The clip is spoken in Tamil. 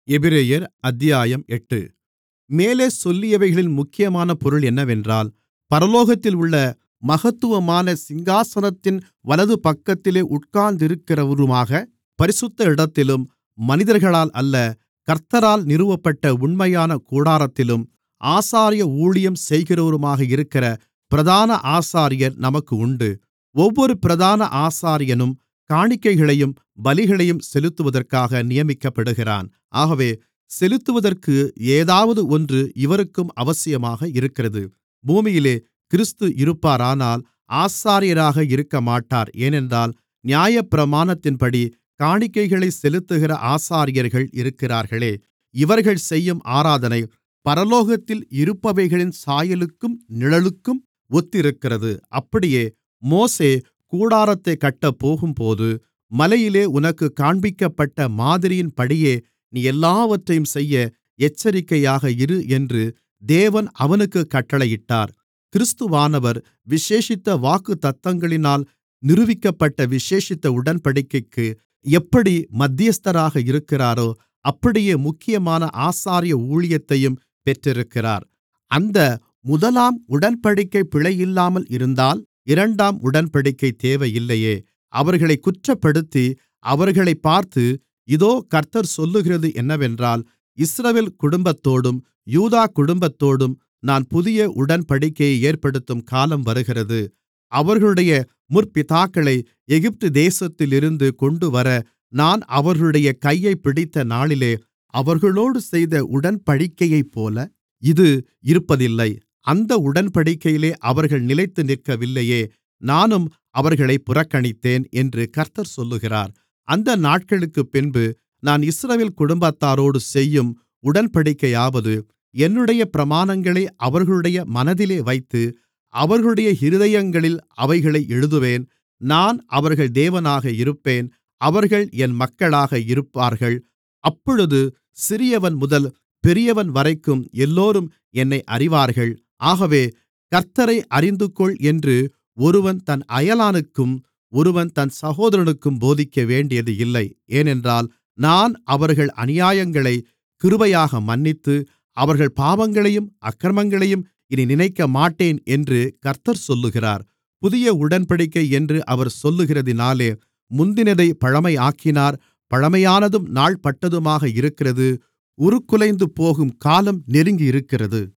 எபிரெயர் அத்தியாயம் எட்டு மேலே சொல்லியவைகளின் முக்கியமான பொருள் என்னவென்றால் பரலோகத்தில் உள்ள மகத்துவமான சிங்காசனத்தின் வலதுபக்கத்திலே உட்கார்ந்திருக்கிறவருமாக பரிசுத்த இடத்திலும் மனிதர்களால் அல்ல கர்த்தரால் நிறுவப்பட்ட உண்மையான கூடாரத்திலும் ஆசாரிய ஊழியம் செய்கிறவருமாக இருக்கிற பிரதான ஆசாரியர் நமக்கு உண்டு ஒவ்வொரு பிரதான ஆசாரியனும் காணிக்கைகளையும் பலிகளையும் செலுத்துவதற்காக நியமிக்கப்படுகிறான் ஆகவே செலுத்துவதற்கு ஏதாவது ஒன்று இவருக்கும் அவசியமாக இருக்கிறது பூமியிலே கிறிஸ்து இருப்பாரானால் ஆசாரியராக இருக்கமாட்டார் ஏனென்றால் நியாயப்பிரமாணத்தின்படி காணிக்கைகளைச் செலுத்துகிற ஆசாரியர்கள் இருக்கிறார்களே இவர்கள் செய்யும் ஆராதனை பரலோகத்தில் இருப்பவைகளின் சாயலுக்கும் நிழலுக்கும் ஒத்திருக்கிறது அப்படியே மோசே கூடாரத்தைக் கட்டப்போகும்போது மலையிலே உனக்குக் காண்பிக்கப்பட்ட மாதிரியின்படியே நீ எல்லாவற்றையும் செய்ய எச்சரிக்கையாக இரு என்று தேவன் அவனுக்குக் கட்டளையிட்டார் கிறிஸ்துவானவர் விசேஷித்த வாக்குத்தத்தங்களினால் நிறுவிக்கப்பட்ட விசேஷித்த உடன்படிக்கைக்கு எப்படி மத்தியஸ்தராக இருக்கிறாரோ அப்படியே முக்கியமான ஆசாரிய ஊழியத்தையும் பெற்றிருக்கிறார் அந்த முதலாம் உடன்படிக்கை பிழையில்லாமல் இருந்தால் இரண்டாம் உடன்படிக்கை தேவையில்லையே அவர்களைக் குற்றப்படுத்தி அவர்களைப் பார்த்து இதோ கர்த்தர் சொல்லுகிறது என்னவென்றால் இஸ்ரவேல் குடும்பத்தோடும் யூதா குடும்பத்தோடும் நான் புதிய உடன்படிக்கையை ஏற்படுத்தும் காலம் வருகிறது அவர்களுடைய முற்பிதாக்களை எகிப்து தேசத்திலிருந்து கொண்டுவர நான் அவர்களுடைய கையைப் பிடித்த நாளிலே அவர்களோடு செய்த உடன்படிக்கையைப்போல இது இருப்பதில்லை அந்த உடன்படிக்கையிலே அவர்கள் நிலைத்து நிற்கவில்லையே நானும் அவர்களைப் புறக்கணித்தேன் என்று கர்த்தர் சொல்லுகிறார் அந்த நாட்களுக்குப்பின்பு நான் இஸ்ரவேல் குடும்பத்தாரோடு செய்யும் உடன்படிக்கையாவது என்னுடைய பிரமாணங்களை அவர்களுடைய மனதிலே வைத்து அவர்களுடைய இருதயங்களில் அவைகளை எழுதுவேன் நான் அவர்கள் தேவனாக இருப்பேன் அவர்கள் என் மக்களாக இருப்பார்கள் அப்பொழுது சிறியவன் முதல் பெரியவன்வரைக்கும் எல்லோரும் என்னை அறிவார்கள் ஆகவே கர்த்த்தரை அறிந்துகொள் என்று ஒருவன் தன் அயலானுக்கும் ஒருவன் தன் சகோதரனுக்கும் போதிக்கவேண்டியது இல்லை ஏனென்றால் நான் அவர்கள் அநியாயங்களைக் கிருபையாக மன்னித்து அவர்கள் பாவங்களையும் அக்கிரமங்களையும் இனி நினைக்கமாட்டேன் என்று கர்த்தர் சொல்லுகிறார் புதிய உடன்படிக்கை என்று அவர் சொல்லுகிறதினாலே முந்தினதைப் பழமையாக்கினார் பழமையானதும் நாள்பட்டதுமாக இருக்கிறது உருக்குலைந்துபோகும் காலம் நெருங்கியிருக்கிறது